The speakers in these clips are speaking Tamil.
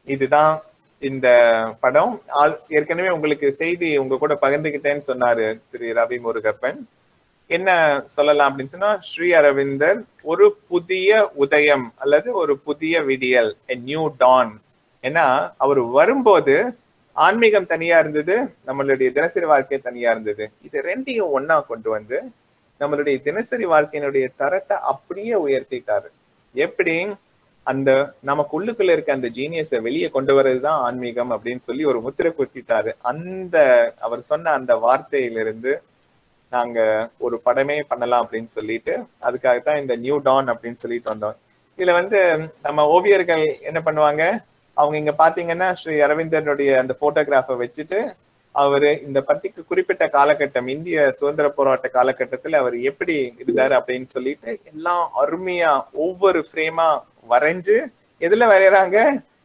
இதுதான் இந்த படம் ஆல்- ஏற்கனவே உங்களுக்கு செய்தி உங்க கூட பகிர்ந்துகிட்டேன்னு சொன்னாரு திரு ரவி முருகப்பன் என்ன சொல்லலாம் அப்படின்னு சொன்னா ஸ்ரீ அரவிந்தர் ஒரு புதிய உதயம் அல்லது ஒரு புதிய விடியல் நியூ டான் ஏன்னா அவர் வரும்போது ஆன்மீகம் தனியா இருந்தது நம்மளுடைய தினசரி வாழ்க்கை தனியா இருந்தது இது ரெண்டையும் ஒண்ணா கொண்டு வந்து நம்மளுடைய தினசரி வாழ்க்கையினுடைய தரத்தை அப்படியே உயர்த்திட்டாரு எப்படி அந்த நமக்கு உள்ளுக்குள்ள இருக்க அந்த ஜீனியஸை வெளியே கொண்டு வர்றதுதான் ஆன்மீகம் அப்படின்னு சொல்லி ஒரு முத்திரை குத்திட்டாரு அந்த அவர் சொன்ன அந்த வார்த்தையிலிருந்து நாங்க ஒரு படமே பண்ணலாம் அப்படின்னு சொல்லிட்டு அதுக்காகத்தான் இந்த நியூ டான் அப்படின்னு சொல்லிட்டு வந்தோம் இதுல வந்து நம்ம ஓவியர்கள் என்ன பண்ணுவாங்க அவங்க இங்க பாத்தீங்கன்னா ஸ்ரீ அரவிந்தனுடைய அந்த போட்டோகிராஃபை வச்சுட்டு அவரு இந்த பத்திக்கு குறிப்பிட்ட காலகட்டம் இந்திய சுதந்திர போராட்ட காலகட்டத்துல அவர் எப்படி இருந்தாரு அப்படின்னு சொல்லிட்டு எல்லாம் அருமையா ஒவ்வொரு ஃப்ரேமா வரைஞ்சு எதுல வரையறாங்க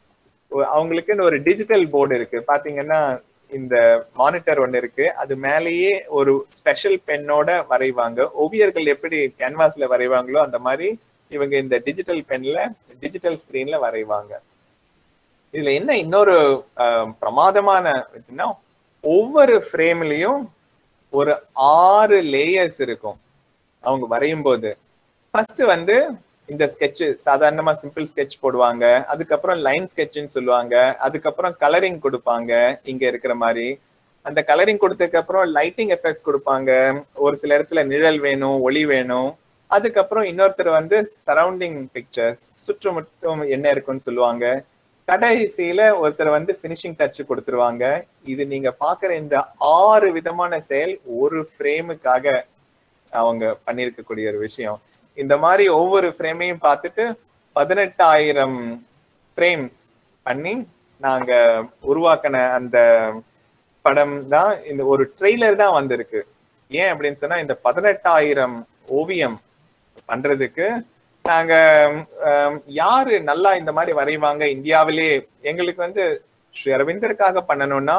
ஒ- அவங்களுக்குன்னு ஒரு டிஜிட்டல் போர்டு இருக்கு பாத்தீங்கன்னா இந்த மானிட்டர் ஒண்ணு இருக்கு அது மேலேயே ஒரு ஸ்பெஷல் பென்னோட வரைவாங்க ஓவியர்கள் எப்படி கேன்வாஸ்ல வரைவாங்களோ அந்த மாதிரி இவங்க இந்த டிஜிட்டல் பென்ல டிஜிட்டல் ஸ்கிரீன்ல வரைவாங்க இதுல என்ன இன்னொரு ஆஹ், பிரமாதமான இதுன்னா ஒவ்வொரு ஃப்ரேம்லயும் ஒரு ஆறு லேயர்ஸ் இருக்கும் அவங்க வரையும் போது ஃபர்ஸ்ட் வந்து இந்த sketch சாதாரணமா சிம்பிள் sketch போடுவாங்க அதுக்கப்புறம் லைன் ஸ்கெட்ச்னு சொல்லுவாங்க அதுக்கப்புறம் கலரிங் கொடுப்பாங்க இங்க இருக்கிற மாதிரி அந்த கலரிங் கொடுத்ததுக்கு அப்புறம் லைட்டிங் எஃபெக்ட்ஸ் கொடுப்பாங்க ஒரு சில இடத்துல நிழல் வேணும் ஒளி வேணும் அதுக்கப்புறம் இன்னொருத்தர் வந்து சரௌண்டிங் பிக்சர்ஸ் சுற்றுமுற்றும் என்ன இருக்குன்னு சொல்லுவாங்க கடைசியில ஒருத்தர் வந்து ஃபினிஷிங் டச் கொடுத்துருவாங்க இது நீங்க பாக்குற இந்த ஆறு விதமான செயல் ஒரு ஃப்ரேமுக்காக அவங்க பண்ணியிருக்கக்கூடிய ஒரு விஷயம் இந்த மாதிரி ஒவ்வொரு ஃப்ரேமையும் பார்த்துட்டு பதினெட்டாயிரம் ஃப்ரேம்ஸ் பண்ணி நாங்க உருவாக்கின அந்த படம் தான் இந்த ஒரு ட்ரெய்லர் தான் வந்திருக்கு ஏன் அப்படின்னு சொன்னா இந்த பதினெட்டாயிரம் ஓவியம் பண்றதுக்கு நாங்க ஹம், யாரு நல்லா இந்த மாதிரி வரைவாங்க இந்தியாவிலே எங்களுக்கு வந்து ஸ்ரீ அரவிந்தருக்காக பண்ணணும்னா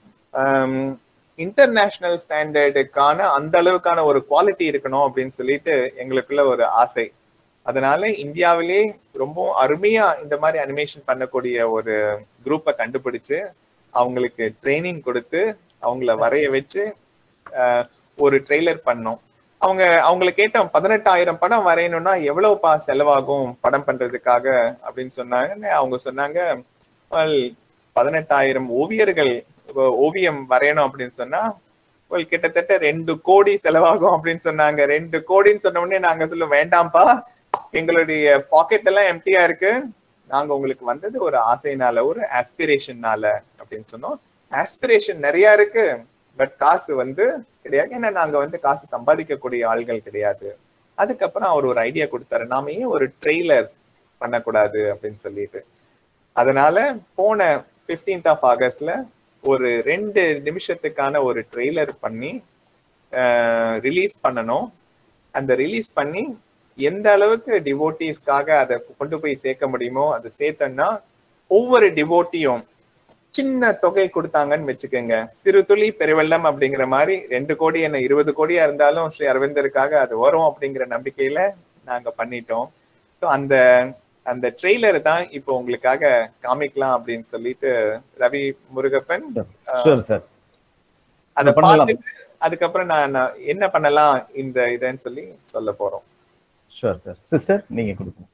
இன்டர்நேஷனல் ஸ்டாண்டர்டுக்கான அந்த அளவுக்கான ஒரு குவாலிட்டி இருக்கணும் அப்படின்னு சொல்லிட்டு எங்களுக்குள்ள ஒரு ஆசை அதனால இந்தியாவிலே ரொம்ப அருமையா இந்த மாதிரி அனிமேஷன் பண்ணக்கூடிய ஒரு குரூப்பை கண்டுபிடிச்சு அவங்களுக்கு ட்ரைனிங் கொடுத்து அவங்கள வரைய வச்சு அஹ், ஒரு ட்ரெய்லர் பண்ணோம் அவங்க அவங்கள கேட்டோம் பதினெட்டாயிரம் படம் வரையணும்னா எவ்வளவுப்பா செலவாகும் படம் பண்றதுக்காக அப்படின்னு சொன்னாங்க அவங்க சொன்னாங்க "Well, பதினெட்டாயிரம் ஓவியர்கள் ஓ- ஓவியம் வரையணும் அப்படின்னு சொன்னா well, கிட்டத்தட்ட ரெண்டு கோடி செலவாகும் அப்படின்னு சொன்னாங்க ரெண்டு கோடின்னு சொன்ன உடனே நாங்க சொல்லுவோம் வேண்டாம்ப்பா எங்களுடைய பாக்கெட் எல்லாம் எம்டியா இருக்கு நாங்க உங்களுக்கு வந்தது ஒரு ஆசைனால ஒரு ஆஸ்பிரேஷன்னால அப்படின்னு சொன்னோம் ஆஸ்பிரேஷன் நிறைய இருக்கு பட் காசு வந்து கிடையாது ஏன்னா நாங்க வந்து காசு சம்பாதிக்கக்கூடிய ஆள்கள் கிடையாது அதுக்கப்புறம் அவர் ஒரு ஐடியா கொடுத்தாரு நாம ஏன் ஒரு ட்ரெய்லர் பண்ணக்கூடாது அப்படின்னு சொல்லிட்டு அதனால போன 15th ஆஃப் ஆகஸ்ட்ல ஒரு ரெண்டு நிமிஷத்துக்கான ஒரு ட்ரெய்லர் பண்ணி ரிலீஸ் பண்ணணும் அந்த ரிலீஸ் பண்ணி எந்த அளவுக்கு டிவோட்டிஸ்க்காக அதை கொண்டு போய் சேர்க்க முடியுமோ அதை சேர்த்தோம்னா ஒவ்வொரு டிவோட்டியும் சின்ன தொகை கொடுத்தாங்கன்னு வச்சுக்கோங்க சிறு துளி பெருவெள்ளம் அப்படிங்கிற மாதிரி ரெண்டு கோடி என்ன இருபது கோடியா இருந்தாலும் ஸ்ரீ அரவிந்தருக்காக அது வரும் அப்படிங்கிற நம்பிக்கையில நாங்க பண்ணிட்டோம் ஸோ அந்த அந்த ட்ரெய்லர் தான் இப்போ உங்களுக்காக காமிக்கலாம் அப்படின்னு சொல்லிட்டு ரவி முருகப்பன் ஷூர் சார் அதை பண்ணலாம். பார்த்துட்டு அதுக்கப்புறம் நான் நான் என்ன பண்ணலாம் இந்த இதுன்னு சொல்லி சொல்ல போறோம் ஷூர் சார் சிஸ்டர் நீங்க கொடுங்க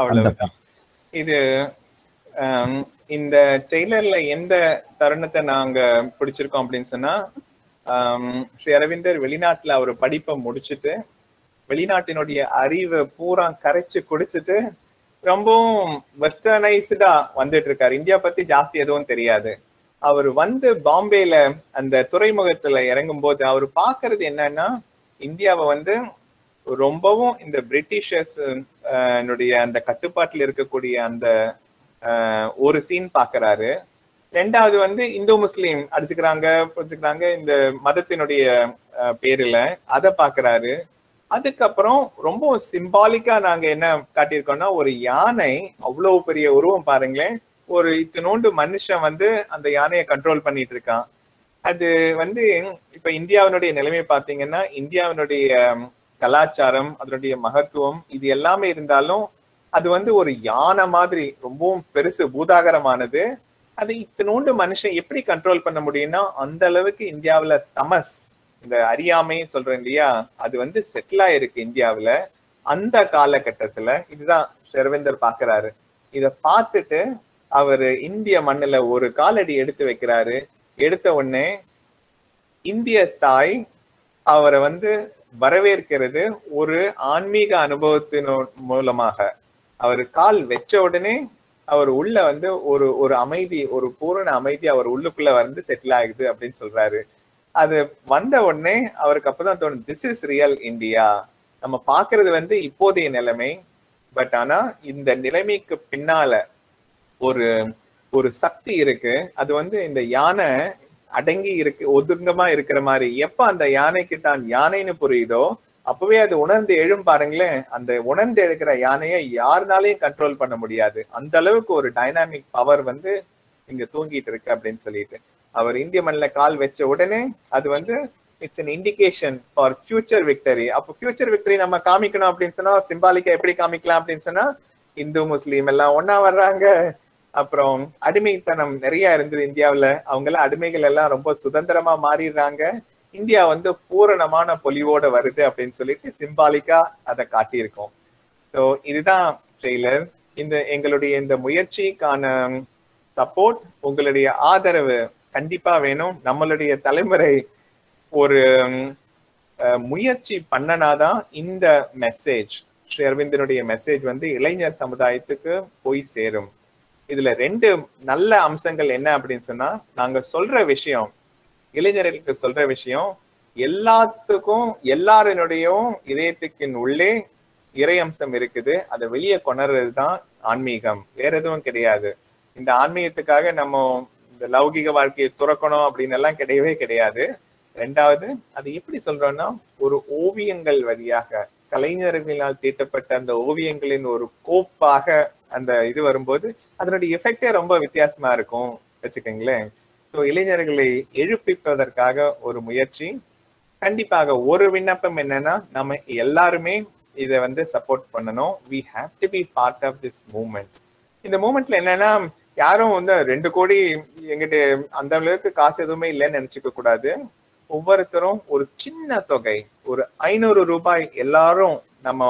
அவ்வளவுதான் இது ஆம், இந்த ட்ரெய்லர்ல எந்த தருணத்தை நாங்க பிடிச்சிருக்கோம் அப்படின்னு சொன்னா ஆம், ஸ்ரீ அரவிந்தர் வெளிநாட்டுல அவர் படிப்பை முடிச்சுட்டு வெளிநாட்டினுடைய அறிவை பூரா கரைச்சு குடிச்சிட்டு ரொம்பவும் வெஸ்டர்னைஸ்டா வந்துட்டு இருக்காரு இந்தியா பத்தி ஜாஸ்தி எதுவும் தெரியாது அவர் வந்து பாம்பேல அந்த துறைமுகத்துல இறங்கும் போது அவர் பாக்குறது என்னன்னா இந்தியாவை வந்து ரொம்பவும் இந்த பிரிட்டிஷர்ஸ் னுடைய அந்த கட்டுப்பாட்டுல இருக்கக்கூடிய அந்த ஆஹ், ஒரு சீன் பாக்குறாரு ரெண்டாவது வந்து இந்து முஸ்லீம் அடிச்சுக்கிறாங்க பிடிச்சுக்கிறாங்க இந்த மதத்தினுடைய ஆஹ், பேருல அதை பாக்குறாரு அதுக்கப்புறம் ரொம்ப சிம்பாலிக்கா நாங்க என்ன காட்டியிருக்கோம்னா ஒரு யானை அவ்வளவு பெரிய உருவம் பாருங்களேன் ஒரு இத்தினோண்டு மனுஷன் வந்து அந்த யானையை கண்ட்ரோல் பண்ணிட்டு இருக்கான் அது வந்து இப்ப இந்தியாவினுடைய நிலைமை பாத்தீங்கன்னா இந்தியாவினுடைய ம், கலாச்சாரம் அதனுடைய மகத்துவம் இது எல்லாமே இருந்தாலும் அது வந்து ஒரு யானை மாதிரி ரொம்பவும் பெருசு பூதாகரமானது அது இத்தினோண்டு மனுஷன் எப்படி கண்ட்ரோல் பண்ண முடியும்னா அந்த அளவுக்கு இந்தியாவுல தமஸ் இந்த அறியாமை சொல்றேன் இல்லையா அது வந்து செட்டில் ஆயிருக்கு இந்தியாவுல அந்த காலகட்டத்துல இதுதான் ஷெர்வேந்தர் பாக்குறாரு இத பார்த்துட்டு அவரு இந்திய மண்ணுல ஒரு காலடி எடுத்து வைக்கிறாரு எடுத்த உடனே இந்திய தாய் அவரை வந்து வரவேற்கிறது ஒரு ஆன்மீக அனுபவத்தின் மூலமாக அவர் கால் வச்ச உடனே அவர் உள்ள வந்து ஒரு ஒரு அமைதி ஒரு பூரண அமைதி அவர் உள்ளுக்குள்ள வந்து செட்டில் ஆகுது அப்படின்னு சொல்றாரு அது வந்த உடனே அவருக்கு அப்பதான் தோணும் திஸ் இஸ் ரியல் இந்தியா நம்ம பாக்குறது வந்து இப்போதைய நிலைமை பட் ஆனா இந்த நிலைமைக்கு பின்னால ஒரு ஒரு சக்தி இருக்கு அது வந்து இந்த யானை அடங்கி இருக்கு ஒதுங்கமா இருக்கிற மாதிரி எப்ப அந்த யானைக்கு தான் யானைன்னு புரியுதோ அப்பவே அது உணர்ந்து எழும் பாருங்களேன் அந்த உணர்ந்து எழுக்கிற யானையை யாருனாலையும் கண்ட்ரோல் பண்ண முடியாது அந்த அளவுக்கு ஒரு டைனாமிக் பவர் வந்து இங்க தூங்கிட்டு இருக்கு அப்படின்னு சொல்லிட்டு அவர் இந்திய மண்ணில் கால் வச்ச உடனே அது வந்து it's an indication for future victory அப்போ ஃபியூச்சர் விக்டரி நம்ம காமிக்கணும் அப்படின்னு சொன்னா சிம்பாலிக்கா எப்படி காமிக்கலாம் அப்படின்னு சொன்னா இந்து முஸ்லீம் எல்லாம் ஒண்ணா வர்றாங்க அப்புறம் அடிமைத்தனம் நிறைய இருந்தது இந்தியாவுல அவங்க எல்லாம் அடிமைகள் எல்லாம் ரொம்ப சுதந்திரமா மாறிடுறாங்க இந்தியா வந்து பூரணமான பொலிவோட வருது அப்படின்னு சொல்லிட்டு சிம்பாலிக்கா அதை காட்டியிருக்கோம் ஸோ இதுதான் ட்ரெய்லர் இந்த எங்களுடைய இந்த முயற்சிக்கான சப்போர்ட் உங்களுடைய ஆதரவு கண்டிப்பா வேணும் நம்மளுடைய தலைமுறை ஒரு அஹ், முயற்சி பண்ணனாதான் இந்த மெசேஜ் ஸ்ரீ அரவிந்தனுடைய மெசேஜ் வந்து இளைஞர் சமுதாயத்துக்கு போய் சேரும் இதுல ரெண்டு நல்ல அம்சங்கள் என்ன அப்படின்னு சொன்னா நாங்க சொல்ற விஷயம் இளைஞர்களுக்கு சொல்ற விஷயம் எல்லாத்துக்கும் எல்லாரினுடையும் இதயத்துக்கின் உள்ளே இறை அம்சம் இருக்குது அதை வெளியே கொணர்றது தான் ஆன்மீகம் வேற எதுவும் கிடையாது இந்த ஆன்மீகத்துக்காக நம்ம இந்த லௌகிக வாழ்க்கையை துறக்கணும் அப்படின்னு எல்லாம் கிடையவே கிடையாது ரெண்டாவது அது எப்படி சொல்றோம்னா ஒரு ஓவியங்கள் வழியாக கலைஞர்களால் தீட்டப்பட்ட அந்த ஓவியங்களின் ஒரு கோப்பாக அந்த இது வரும்போது அதனுடைய எஃபெக்டே ரொம்ப வித்தியாசமா இருக்கும் வச்சுக்கோங்களேன் ஸோ இளைஞர்களை எழுப்பிப்பதற்காக ஒரு முயற்சி கண்டிப்பாக ஒரு விண்ணப்பம் என்னன்னா நம்ம எல்லாருமே இதை வந்து சப்போர்ட் பண்ணணும் we have to be part of this moment இந்த மூமெண்ட்ல என்னன்னா யாரும் வந்து ரெண்டு கோடி எங்கிட்ட அந்த அளவுக்கு காசு எதுவுமே இல்லைன்னு நினைச்சுக்க கூடாது ஒவ்வொருத்தரும் ஒரு சின்ன தொகை ஒரு ஐநூறு ரூபாய் எல்லாரும் நம்ம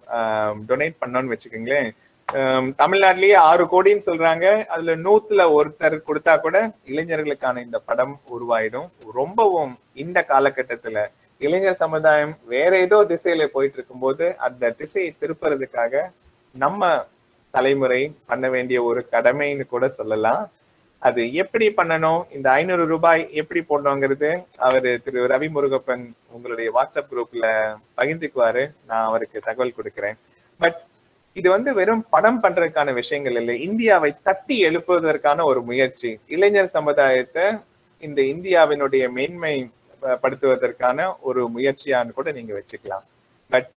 டொனேட் பண்ணோம்னு வச்சுக்கோங்களேன் ஆம், தமிழ்நாட்டிலேயே ஆறு கோடின்னு சொல்றாங்க அதுல நூத்துல ஒருத்தர் கொடுத்தா கூட இளைஞர்களுக்கான இந்த படம் உருவாயிடும் ரொம்பவும் இந்த காலகட்டத்துல இளைஞர் சமுதாயம் வேற ஏதோ திசையில போயிட்டு இருக்கும்போது அந்த திசையை திருப்புறதுக்காக நம்ம தலைமுறை பண்ண வேண்டிய ஒரு கடமைன்னு கூட சொல்லலாம் அது எப்படி பண்ணணும் இந்த ஐநூறு ரூபாய் எப்படி போடணுங்கிறது அவரு திரு ரவி முருகப்பன் உங்களுடைய வாட்ஸ்அப் குரூப்ல பகிர்ந்துக்குவாரு நான் அவருக்கு தகவல் கொடுக்கிறேன் பட் இது வந்து வெறும் படம் பண்றதுக்கான விஷயங்கள் இல்லை இந்தியாவை தட்டி எழுப்புவதற்கான ஒரு முயற்சி இளைஞர் சமுதாயத்தை இந்த இந்தியாவினுடைய மேன்மை படுத்துவதற்கான ஒரு முயற்சியான்னு கூட நீங்க வச்சுக்கலாம் பட்